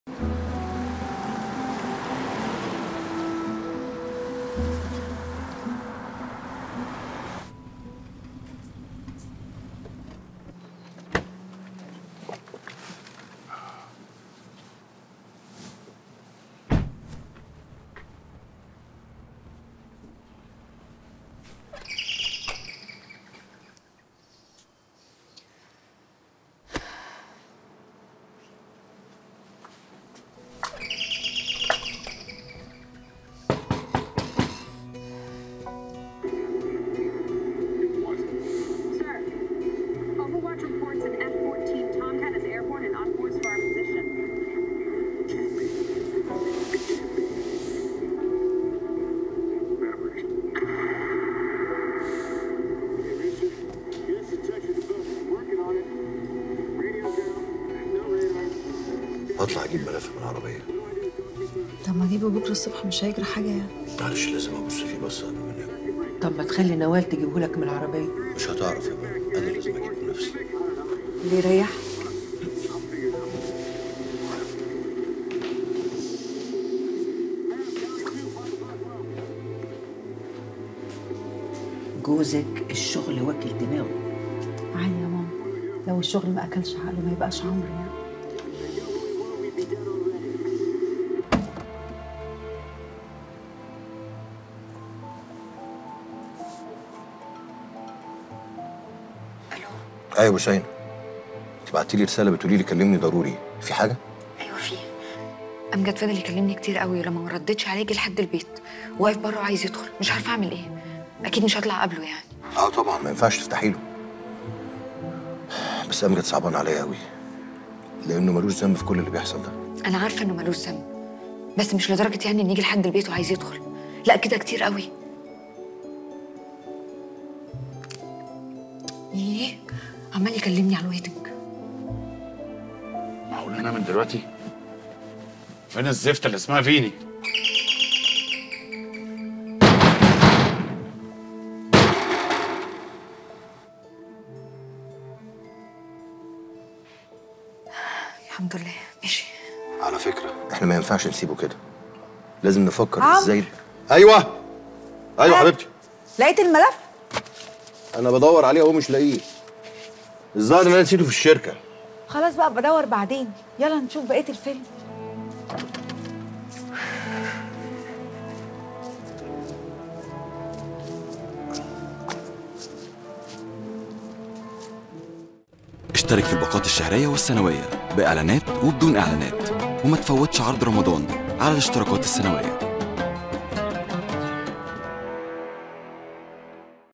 Sir, Overwatch reports an F-14 Tomcat is airborne and on course for our position. هطلع اجيب ملف من العربيه طب ما اجيبه بكره الصبح مش هيجرى حاجه يعني معلش لازم ابص فيه بصه قبل ما انام طب ما تخلي نوال تجيبه لك من العربية مش هتعرف يا ماما انا لازم اجيب بنفسي اللي يريح جوزك الشغل واكل دماغه عادي يا ماما لو الشغل ما اكلش عقله ما يبقاش عمري يعني ايوه يا حسين انت بعتي لي رساله بتقولي لي كلمني ضروري في حاجه ايوه في امجد فضل يكلمني كتير قوي ولما ما ردتش عليه جه لحد البيت واقف بره وعايز يدخل مش عارفه اعمل ايه اكيد مش هطلع قبله يعني اه طبعا ما ينفعش تفتحي له بس امجد صعبان عليا قوي لانه ملوش ذنب في كل اللي بيحصل ده انا عارفه انه ملوش ذنب بس مش لدرجه يعني ان يجي لحد البيت وعايز يدخل لا كده كتير قوي ايه عمال يكلمني على الويتنج معقول انا من دلوقتي فين الزفت اللي اسمها فيني الحمد لله ماشي على فكره احنا ما ينفعش نسيبه كده لازم نفكر عمرو. ازاي ايوه ايوه حبيبتي لقيت الملف انا بدور عليه اهو مش لاقيه الظاهر ان انا نسيته في الشركه خلاص بقى بدور بعدين يلا نشوف بقيه الفيلم اشترك في الباقات الشهرية والسنوية بإعلانات وبدون إعلانات وما تفوتش عرض رمضان على الاشتراكات السنوية